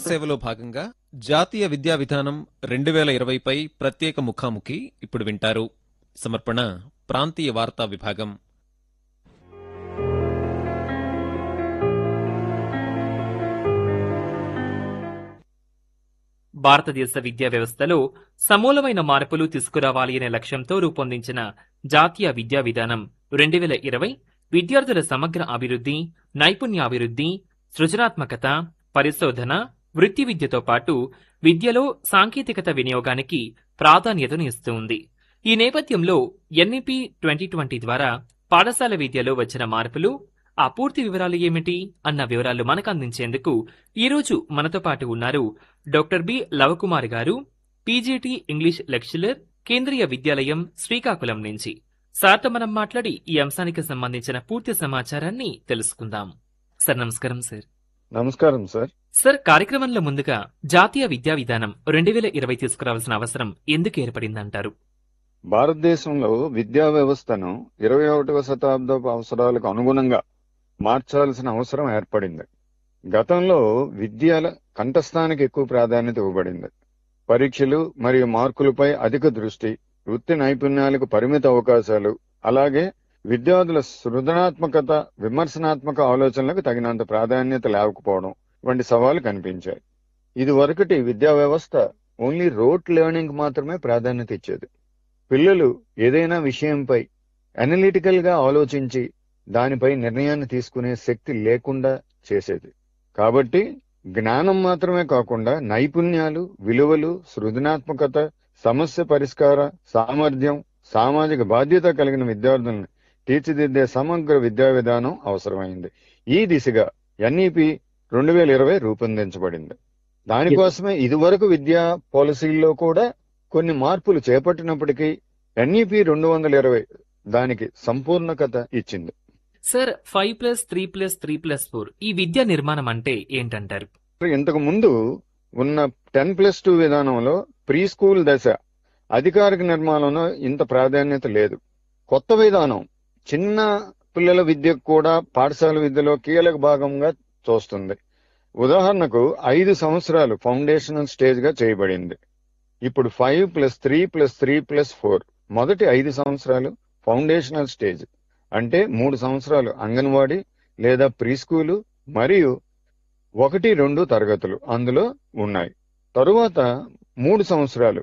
సేవలో భాగంగా జాతీయ విద్యా విధానం రెండు వేల ఇరవైపై ప్రత్యేక ముఖాముఖి ఇప్పుడు వింటారు సమర్పణ ప్రాంతీయ వార్తా విభాగం భారతదేశ విద్యా వ్యవస్థలో సమూలమైన మార్పులు తీసుకురావాలి అనే లక్ష్యంతో రూపొందించిన జాతీయ విద్యా విధానం రెండు వేల ఇరవై విద్యార్థుల సమగ్ర అభివృద్ధి నైపుణ్యాభివృద్ధి సృజనాత్మకత పరిశోధన వృత్తి విద్యతో పాటు విద్యలో సాంకేతికత వినియోగానికి ప్రాధాన్యతను ఇస్తుంది ఈ నేపథ్యంలో ఎన్ఈపి ట్వంటీ ట్వంటీ ద్వారా పాఠశాల విద్యలో వచ్చిన మార్పులు ఆ పూర్తి వివరాలు ఏమిటి అన్న వివరాలు మనకు అందించేందుకు ఈ రోజు మనతో పాటు ఉన్నారు డాక్టర్ బి లవకుమార్ గారు పీజీటీ ఇంగ్లీష్ లెక్చరర్ కేంద్రీయ విద్యాలయం శ్రీకాకుళం నుంచి సార్తో మనం మాట్లాడి ఈ అంశానికి సంబంధించిన పూర్తి సమాచారాన్ని తెలుసుకుందాం సార్ నమస్కారం సార్ నమస్కారం సార్ సార్ కార్యక్రమంలో ముందుగా జాతీయ విద్యా విధానం రెండు వేల ఇరవై తీసుకురావాల్సిన అవసరం ఎందుకు ఏర్పడిందంటారు భారతదేశంలో విద్యా వ్యవస్థను ఇరవై ఒకటవ శతాబ్దపు అవసరాలకు అనుగుణంగా మార్చాల్సిన అవసరం ఏర్పడింది గతంలో విద్యల కంఠస్థానికి ఎక్కువ ప్రాధాన్యత ఇవ్వబడింది పరీక్షలు మరియు మార్కులపై అధిక దృష్టి వృత్తి నైపుణ్యాలకు పరిమిత అవకాశాలు అలాగే విద్యార్థుల సృజనాత్మకత విమర్శనాత్మక ఆలోచనలకు తగినంత ప్రాధాన్యత లేకపోవడం వంటి సవాళ్లు కనిపించాయి ఇది వరకటి విద్యా వ్యవస్థ ఓన్లీ రోట్ లెర్నింగ్ మాత్రమే ప్రాధాన్యత ఇచ్చేది పిల్లలు ఏదైనా విషయంపై అనలిటికల్ గా ఆలోచించి దానిపై నిర్ణయాన్ని తీసుకునే శక్తి లేకుండా చేసేది కాబట్టి జ్ఞానం మాత్రమే కాకుండా నైపుణ్యాలు విలువలు సృజనాత్మకత సమస్య పరిష్కార సామర్థ్యం సామాజిక బాధ్యత కలిగిన విద్యార్థులను తీర్చిదిద్దే సమగ్ర విద్యా విధానం అవసరమైంది ఈ దిశగా ఎన్ఈపి రెండు వేల ఇరవై రూపొందించబడింది దానికోసమే ఇదివరకు విద్యా పాలసీల్లో కూడా కొన్ని మార్పులు చేపట్టినప్పటికీ ఎన్ఈపి రెండు వందల ఇరవై దానికి సంపూర్ణకత ఇచ్చింది sir five plus three plus three plus four ఈ విద్యా నిర్మాణం అంటే ఏంటంటారు ఇంతకు ముందు ఉన్న టెన్ ప్లస్ టూ విధానంలో ప్రీ స్కూల్ దశ అధికారిక నిర్మాణంలో ఇంత ప్రాధాన్యత లేదు కొత్త విధానం చిన్న పిల్లల విద్యకు కూడా పాఠశాల విద్యలో కీలక భాగంగా చూస్తుంది ఉదాహరణకు ఐదు సంవత్సరాలు ఫౌండేషనల్ స్టేజ్ గా చేయబడింది ఇప్పుడు five plus three plus three plus four మొదటి ఐదు సంవత్సరాలు ఫౌండేషనల్ స్టేజ్ అంటే మూడు సంవత్సరాలు అంగన్వాడీ లేదా ప్రీ స్కూలు మరియు ఒకటి రెండు తరగతులు అందులో ఉన్నాయి తరువాత మూడు సంవత్సరాలు